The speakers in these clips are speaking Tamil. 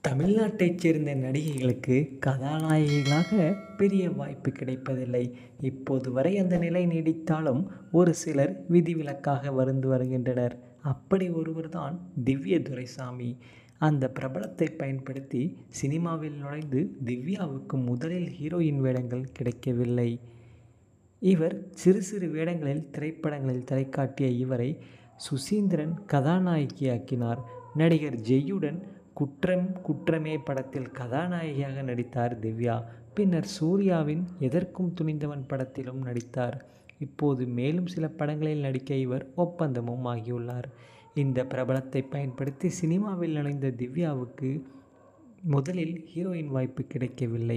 தமிழ்நாட்டைச் சேர்ந்த நடிகைகளுக்கு கதாநாயகிகளாக பெரிய வாய்ப்பு கிடைப்பதில்லை இப்போது வரை அந்த நிலை நீடித்தாலும் ஒரு சிலர் விதிவிலக்காக வந்து வருகின்றனர் அப்படி ஒருவர்தான் திவ்ய துரைசாமி அந்த பிரபலத்தை பயன்படுத்தி சினிமாவில் நுழைந்து திவ்யாவுக்கு முதலில் ஹீரோயின் வேடங்கள் கிடைக்கவில்லை இவர் சிறு சிறு வேடங்களில் திரைப்படங்களில் தலைக்காட்டிய இவரை சுசீந்திரன் கதாநாயகியாக்கினார் நடிகர் ஜெய்யுடன் குற்றம் குற்றமே படத்தில் கதாநாயகியாக நடித்தார் திவ்யா பின்னர் சூர்யாவின் எதற்கும் துணிந்தவன் படத்திலும் நடித்தார் இப்போது மேலும் சில படங்களில் நடிக்க இவர் ஒப்பந்தமும் ஆகியுள்ளார் இந்த பிரபலத்தை பயன்படுத்தி சினிமாவில் நுழைந்த திவ்யாவுக்கு முதலில் ஹீரோயின் வாய்ப்பு கிடைக்கவில்லை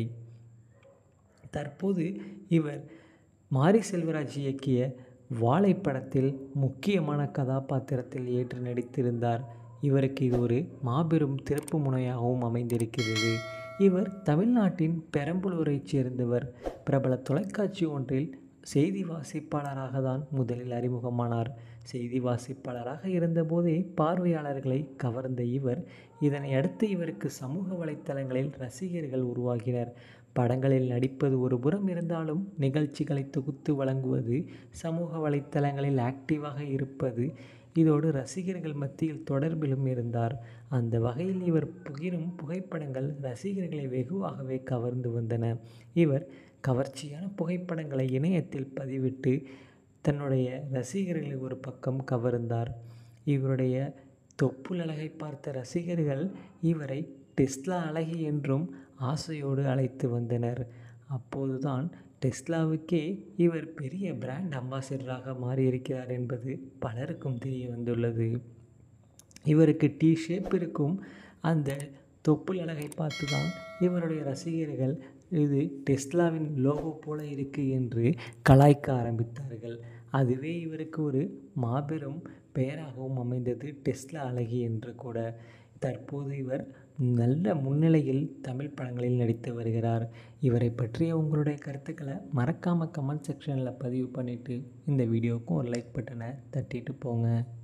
தற்போது இவர் மாரி செல்வராஜ் இயக்கிய வாழை படத்தில் முக்கியமான கதாபாத்திரத்தில் ஏற்று நடித்திருந்தார் இவருக்கு இது ஒரு மாபெரும் திருப்பு முனையாகவும் அமைந்திருக்கிறது இவர் தமிழ்நாட்டின் பெரம்பலூரைச் சேர்ந்தவர் பிரபல தொலைக்காட்சி ஒன்றில் செய்தி வாசிப்பாளராக தான் முதலில் அறிமுகமானார் செய்தி வாசிப்பாளராக இருந்தபோதே பார்வையாளர்களை கவர்ந்த இவர் இதனை அடுத்து இவருக்கு சமூக வலைத்தளங்களில் ரசிகர்கள் உருவாகினர் படங்களில் நடிப்பது ஒரு புறம் இருந்தாலும் நிகழ்ச்சிகளை தொகுத்து வழங்குவது சமூக வலைத்தளங்களில் ஆக்டிவாக இருப்பது இதோடு ரசிகர்கள் மத்தியில் தொடர்பிலும் இருந்தார் அந்த வகையில் இவர் பகிரும் புகைப்படங்கள் ரசிகர்களை வெகுவாகவே கவர்ந்து வந்தன இவர் கவர்ச்சியான புகைப்படங்களை இணையத்தில் பதிவிட்டு தன்னுடைய ரசிகர்களை ஒரு பக்கம் கவர்ந்தார் இவருடைய தொப்புள் அழகை பார்த்த ரசிகர்கள் இவரை டெஸ்லா அழகி என்றும் ஆசையோடு அழைத்து வந்தனர் அப்போதுதான் டெஸ்லாவுக்கே இவர் பெரிய பிராண்ட் அம்பாசிடராக மாறியிருக்கிறார் என்பது பலருக்கும் தெரிய வந்துள்ளது இவருக்கு டி ஷேப் இருக்கும் அந்த தொப்புள் அழகை பார்த்து தான் இவருடைய ரசிகர்கள் இது டெஸ்லாவின் லோகோ போல இருக்கு என்று கலாய்க்க ஆரம்பித்தார்கள் அதுவே இவருக்கு ஒரு மாபெரும் பெயராகவும் அமைந்தது டெஸ்லா அழகி என்று கூட தற்போது இவர் நல்ல முன்னிலையில் தமிழ் படங்களில் நடித்து வருகிறார் இவரை பற்றிய உங்களுடைய கருத்துக்களை மறக்காமல் கமெண்ட் செக்ஷனில் பதிவு பண்ணிவிட்டு இந்த வீடியோவுக்கும் ஒரு லைக் பட்டனை தட்டிட்டு போங்க